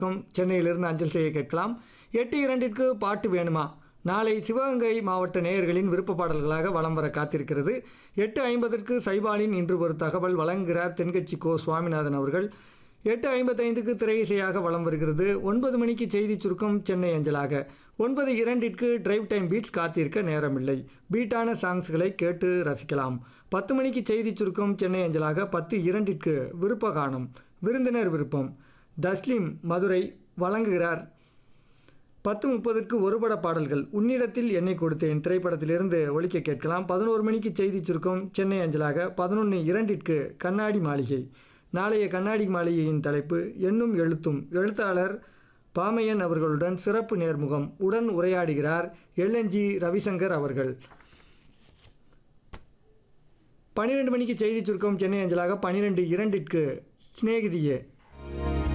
க்கும் சென்னையிலிருந்து அஞ்சல் செய்ய கேட்கலாம் எட்டு இரண்டிற்கு பாட்டு வேணுமா நாளை சிவகங்கை மாவட்ட நேயர்களின் விருப்ப பாடல்களாக வலம் வர காத்திருக்கிறது எட்டு ஐம்பதற்கு சைபாலின் இன்று ஒரு தகவல் வழங்குகிறார் தென்கட்சி கோ சுவாமிநாதன் அவர்கள் எட்டு ஐம்பத்தைந்துக்கு திரை இசையாக வலம் வருகிறது ஒன்பது மணிக்கு செய்தி சுருக்கம் சென்னை அஞ்சலாக ஒன்பது இரண்டிற்கு டிரைவ் டைம் பீட்ஸ் காத்திருக்க நேரமில்லை பீட்டான சாங்ஸ்களை கேட்டு ரசிக்கலாம் பத்து மணிக்கு செய்தி சுருக்கம் சென்னை அஞ்சலாக பத்து இரண்டிற்கு விருப்ப காணும் விருந்தினர் விருப்பம் தஸ்லிம் மதுரை வழங்குகிறார் பத்து முப்பதுக்கு ஒருபட பாடல்கள் உன்னிடத்தில் என்னை கொடுத்தேன் திரைப்படத்திலிருந்து ஒலிக்க கேட்கலாம் பதினோரு மணிக்கு செய்தி சுருக்கம் சென்னை அஞ்சலாக பதினொன்று இரண்டிற்கு கண்ணாடி மாளிகை நாளைய கண்ணாடி மாளிகையின் தலைப்பு எண்ணும் எழுத்தும் எழுத்தாளர் பாமையன் அவர்களுடன் சிறப்பு நேர்முகம் உடன் உரையாடுகிறார் எல்என்ஜி ரவிசங்கர் அவர்கள் பன்னிரெண்டு மணிக்கு செய்தி சுருக்கம் சென்னை அஞ்சலாக பன்னிரெண்டு இரண்டிற்கு சிநேகிதியே